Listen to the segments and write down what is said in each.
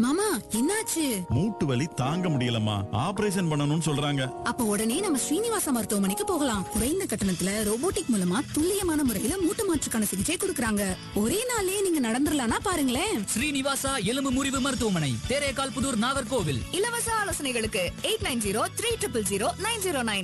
மாமா என்னாச்சு மூட்டு வலி தாங்க முடியலம்மா ஆபரேஷன் பண்ணணும்னு சொல்றாங்க அப்ப உடனே நம்ம ஸ்ரீனிவாச மருத்துவமனைக்கு போகலாம் குறைந்த கட்டணத்துல ரோபோட்டிக் மூலமா துல்லியமான முறையில மூட்டு மாற்றுக்கான சிகிச்சை கொடுக்கறாங்க ஒரே நாள்லயே நீங்க நடந்துடலாம்னா பாருங்களேன் ஸ்ரீனிவாசா எலும்பு முறிவு மருத்துவமனை தேரேகால் புதூர் நாகர்கோவில் இலவச ஆலோசனைகளுக்கு eight nine zero three triple zero nine zero nine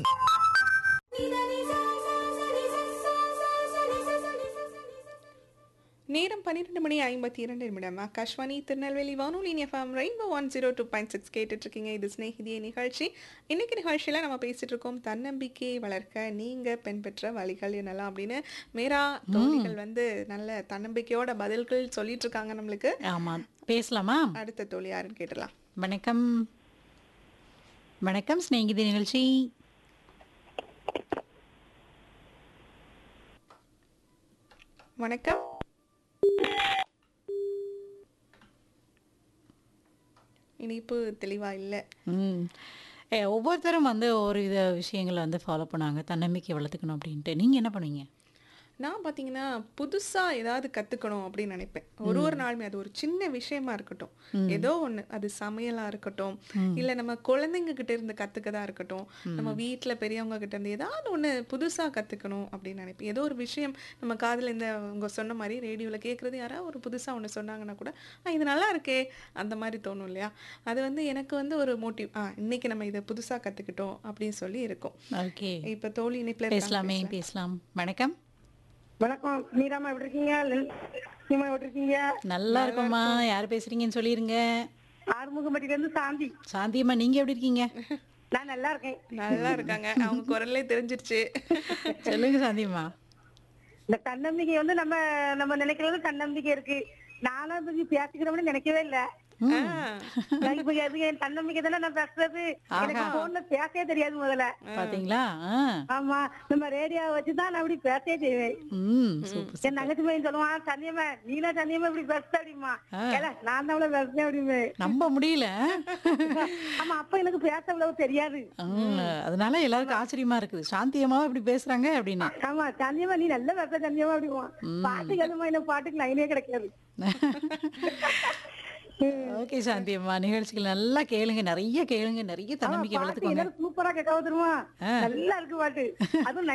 நேரம் பன்னிரெண்டு மணி ஐம்பத்தி இரண்டு நிமிடம் ஆகாஷ்வாணி திருநெல்வேலி வானொலி FM rainbow one zero two point six கேட்டுட்ருக்கீங்க இது ஸ்நேகிதிய நிகழ்ச்சி இன்னைக்கு நிகழ்ச்சியில் நம்ம பேசிட்டு இருக்கோம் தன்னம்பிக்கையை வளர்க்க நீங்கள் பின்பற்ற வழிகள் என்னலாம் அப்படின்னு மேரா தோழிகள் வந்து நல்ல தன்னம்பிக்கையோட பதில்கள் சொல்லிட்டு இருக்காங்க நம்மளுக்கு ஆமா பேசலாமா அடுத்த தோழி யாருன்னு கேட்டலாம் வணக்கம் வணக்கம் சிநேகிதி நிகழ்ச்சி வணக்கம் இனிப்பு தெளிவா இல்லை ம் ஏ, ஒவ்வொருத்தரும் வந்து ஒரு வித விஷயங்களை வந்து ஃபாலோ பண்ணாங்க தன்னம்பிக்கை வளர்த்துக்கணும் அப்படின்ட்டு நீங்க என்ன பண்ணுவீங்க நான் பார்த்தீங்கன்னா புதுசாக ஏதாவது கற்றுக்கணும் அப்படின்னு நினைப்பேன் ஒரு ஒரு நாளுமே அது ஒரு சின்ன விஷயமா இருக்கட்டும் ஏதோ ஒன்று அது சமையலாக இருக்கட்டும் இல்லை நம்ம குழந்தைங்க கிட்ட இருந்து கற்றுக்கதா இருக்கட்டும் நம்ம வீட்டில் பெரியவங்க கிட்ட இருந்து ஏதாவது ஒன்று புதுசாக கற்றுக்கணும் அப்படின்னு நினைப்பேன் ஏதோ ஒரு விஷயம் நம்ம காதில் இந்த உங்க சொன்ன மாதிரி ரேடியோவில் கேட்குறது யாராவது ஒரு புதுசாக ஒன்று சொன்னாங்கன்னா கூட ஆ இது நல்லா இருக்கே அந்த மாதிரி தோணும் இல்லையா அது வந்து எனக்கு வந்து ஒரு மோட்டிவ் ஆ இன்னைக்கு நம்ம இதை புதுசாக கற்றுக்கிட்டோம் அப்படின்னு சொல்லி இருக்கும் ஓகே இப்போ தோழி இணைப்பில் பேசலாமே பேசலாம் வணக்கம் வணக்கம் மீராமா எப்படி இருக்கீங்க நீமா எப்படி இருக்கீங்க நல்லா இருக்கும்மா யார் பேசுறீங்கன்னு சொல்லிருங்க ஆறுமுகம்பட்டியில இருந்து சாந்தி சாந்தியம்மா நீங்க எப்படி இருக்கீங்க நான் நல்லா இருக்கேன் நல்லா இருக்காங்க அவங்க குரல்லே தெரிஞ்சிருச்சு சொல்லுங்க சாந்தியம்மா இந்த தன்னம்பிக்கை வந்து நம்ம நம்ம நினைக்கிறது தன்னம்பிக்கை இருக்கு நானும் பத்தி பேசிக்கிறோம்னு நினைக்கவே இல்ல நான் இப்ப அது என் தன்னம்பிக்கை தானே நான் பேசுறது எனக்கு போன்ல பேசவே தெரியாது முதல்ல பாத்தீங்களா ஆ. ஆமா நம்ம ரேடியோ வச்சுதான் நான் அப்படி பேசவே செய்வேன் ம் சூப்பர் என் தங்கச்சி பையன் சொல்லுவான் தனியமா நீனா தனியமா இப்படி பேச அப்படிமா ஏல நான் தான் பேசுறேன் அப்படிமே நம்ப முடியல ஆமா அப்ப எனக்கு பேச அவ்வளவு தெரியாது ம், அதனால எல்லாருக்கும் ஆச்சரியமா இருக்குது சாந்தியம்மா இப்படி பேசுறாங்க அப்படின்னு ஆமா சந்தியமா நீ நல்ல பேச சந்தியமா அப்படிமா பாட்டு கேளுமா என்ன பாட்டுக்கு லைனே கிடைக்காது ஓகே சாந்தியம்மா நிகழ்ச்சிகள் நல்லா கேளுங்க நிறைய கேளுங்க நிறைய தன்னம்பிக்கை பாட்டு வளர்த்துக்கோங்க எல்லாரும் சூப்பரா கேட்காம தெரியுமா நல்லா இருக்கு பாட்டு அதுவும்